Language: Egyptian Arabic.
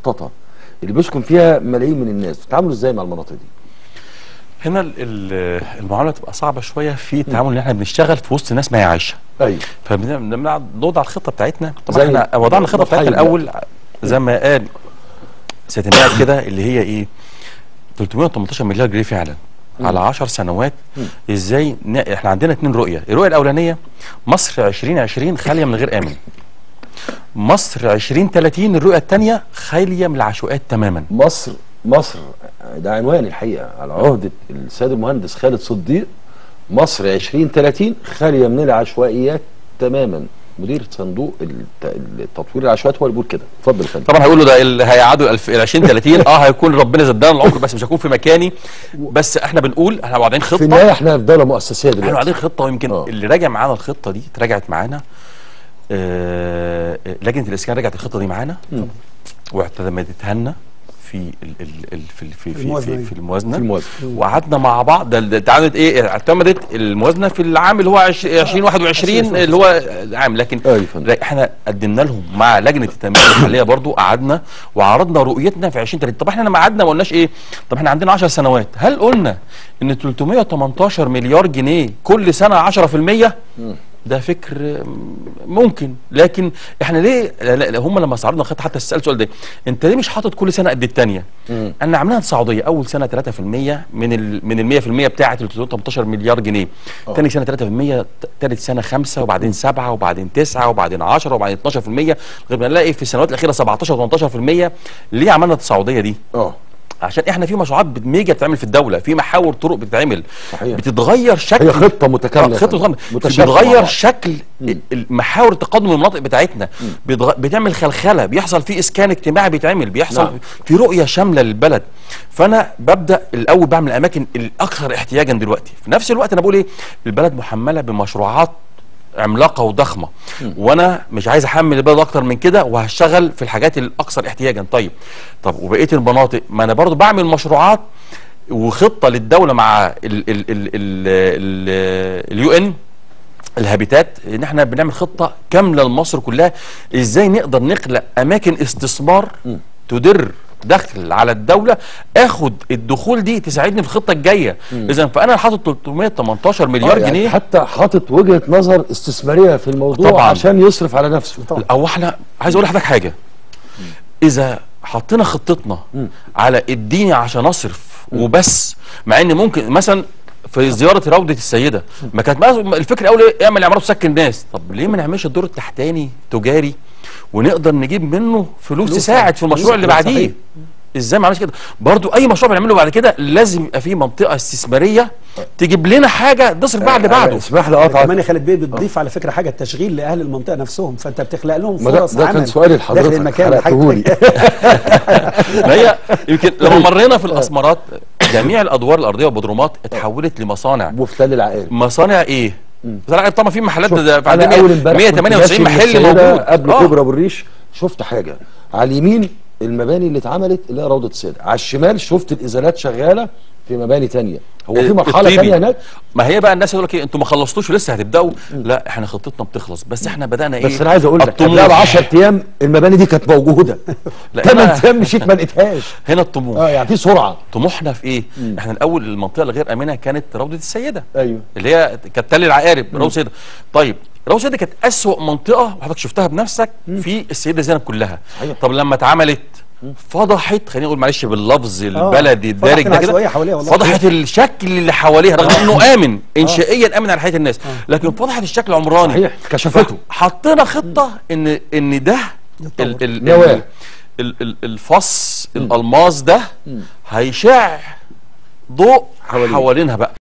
مخططه اللي بيسكن فيها ملايين من الناس بتتعاملوا ازاي مع المناطق دي هنا ال- ال- المعامله تبقى صعبه شويه في التعامل ان احنا بنشتغل في وسط ناس ما هي عايشه ايوه فبنوضع الخطه بتاعتنا طبعا زي احنا وضعنا الخطه الضحايا بتاعتنا الاول زي ما قال سيدنا النائب كده اللي هي ايه 318 مليار جنيه فعلا على 10 سنوات ازاي ن... احنا عندنا اتنين رؤيه الرؤيه الاولانيه مصر 2020 خاليه من غير امن مصر 2030 الرؤيه الثانيه خاليه من العشوائيات تماما مصر مصر ده عنوان الحقيقه على عهده السيد المهندس خالد صديق مصر 2030 خاليه من العشوائيات تماما مدير صندوق الت- التطوير العشوائيات هو اللي بيقول كده اتفضل يا فندم طبعا هيقولوا ده اللي هيقعدوا الف- ال 20 30 اه هيكون ربنا زدنا العمر بس مش هكون في مكاني بس احنا بنقول احنا واضعين في خطه النهايه احنا في دوله مؤسسيه احنا دلوقتي واخدين خطه ويمكن آه. اللي راجع معانا الخطه دي اتراجعت معانا آه آه، لجنه الاسكان رجعت الخطه دي معانا واعتمدتها لنا في ال ال ال في ال- في في الموازنة في, دي. في الموازنه في الموازنة. وقعدنا مع بعض ده- ده اتعملت ايه اعتمدت الموازنه في العام اللي هو عش- 2021 اللي هو عام لكن أيوة فندم. احنا قدمنا لهم مع لجنه التنميه المحليه برضو قعدنا وعرضنا رؤيتنا في 2030 طب احنا لما قعدنا ما قلناش ايه طب احنا عندنا 10 سنوات هل قلنا ان 318 مليار جنيه كل سنه 10% ده فكر ممكن لكن احنا ليه لا- لا هم لما استعرضنا الخطه حتى سال السؤال ده انت ليه مش حاطط كل سنه قد الثانيه انا عاملينها تصاعديه اول سنه 3% من ال من ال 100% بتاعه ال 318 مليار جنيه ثاني سنه 3% ثالث سنه 5 وبعدين 7 وبعدين 9 وبعدين 10 وبعدين 12% لغايه ما نلاقي في السنوات الاخيره 17 و18% ليه عملنا التصاعديه دي اه عشان احنا في مشروعات بت- ميجا بتتعمل في الدوله في محاور طرق بتتعمل صحيح. بتتغير شكل هي خطه متكامله آه، خطه متكامله متشابهة مع بتغير بعض. شكل محاور تقدم المناطق بتاعتنا بتغ... بتعمل خلخله بيحصل في اسكان اجتماعي بيتعمل بيحصل نعم. في رؤيه شامله للبلد فانا ببدا الاول بعمل الاماكن الاكثر احتياجا دلوقتي في نفس الوقت انا بقول ايه البلد محمله بمشروعات عملاقه وضخمه وانا مش عايز احمل البلد اكتر من كده وهشتغل في الحاجات الاكثر احتياجا طيب طب وبقيه المناطق ما انا برضو بعمل مشروعات وخطه للدوله مع ال ال ال ال اليو ان الهابيتات ان احنا بنعمل خطه كامله لمصر كلها ازاي نقدر نخلق اماكن استثمار تدر دخل على الدوله اخد الدخول دي تساعدني في الخطه الجايه اذا فانا حاطط 318 مليار آه، يعني جنيه حتى حاطط وجهه نظر استثماريه في الموضوع طبعاً. عشان يصرف على نفسه او احنا عايز اقول لحضرتك حاجه اذا حطينا خطتنا على اديني عشان اصرف وبس مع ان ممكن مثلا في زياره روضه السيده ما كانت مثلاً الفكره الاول ايه اعمل عمارات تسكن الناس طب ليه ما نعملش الدور التحتاني تجاري ونقدر نجيب منه فلوس فلوس تساعد في المشروع فلوس اللي صحيح. بعديه ازاي ما عملش كده برضو اي مشروع بنعمله بعد كده لازم يبقى فيه منطقه استثماريه تجيب لنا حاجه تصرف بعد بعده اسمح لي كمان اقطعك يا خالد بيه بتضيف على فكره حاجه التشغيل لاهل المنطقه نفسهم فانت بتخلق لهم ما ده, فرص ده عمل كان سؤالي داخل لحضرتك المكان والحاجة حرقتهولي. ما هي يمكن لما مرينا في الاسمرات جميع الادوار الارضيه والبدرومات اتحولت لمصانع وفي تل العقارب مصانع ايه؟ مصانع طبعا في محلات شوف، ده في انا عندنا اول امبارح كنت 198 ماشي من محل السيدة موجود قبل آه. كوبرا ابو الريش شفت حاجه على اليمين المباني اللي اتعملت اللي هي روضه السيده على الشمال شفت الازالات شغاله في مباني تانية هو في مرحله الطيبي. تانية هناك ما هي بقى الناس يقول لك ايه انتوا ما خلصتوش ولسه هتبداوا لا احنا خطتنا بتخلص بس احنا بدانا ايه بس انا عايز اقول لك الطموح. قبلها ب 10 ايام المباني دي كانت موجوده لا، 8 هنا- ايام مشيت ما لقيتهاش هنا الطموح اه يعني في سرعه طموحنا في ايه؟ احنا الاول المنطقه الغير امنه كانت روضه السيده ايوه اللي هي كانت تل العقارب روضه السيده طيب روضه السيده كانت اسوأ منطقه وحضرتك شفتها بنفسك في السيده زينب كلها صحيح. طب لما اتعملت فضحت خلينا نقول معلش باللفظ البلدي فضحت الدارج ده العشوائية كده حواليها والله. فضحت الشكل اللي حواليها رغم انه امن انشائيا امن على حياه الناس لكن فضحت الشكل العمراني صحيح كشفته حطينا خطه ان ان ده ال ال نواه. ال ال ال الفص الالماس ده هيشع ضوء حواليه. حوالينها بقى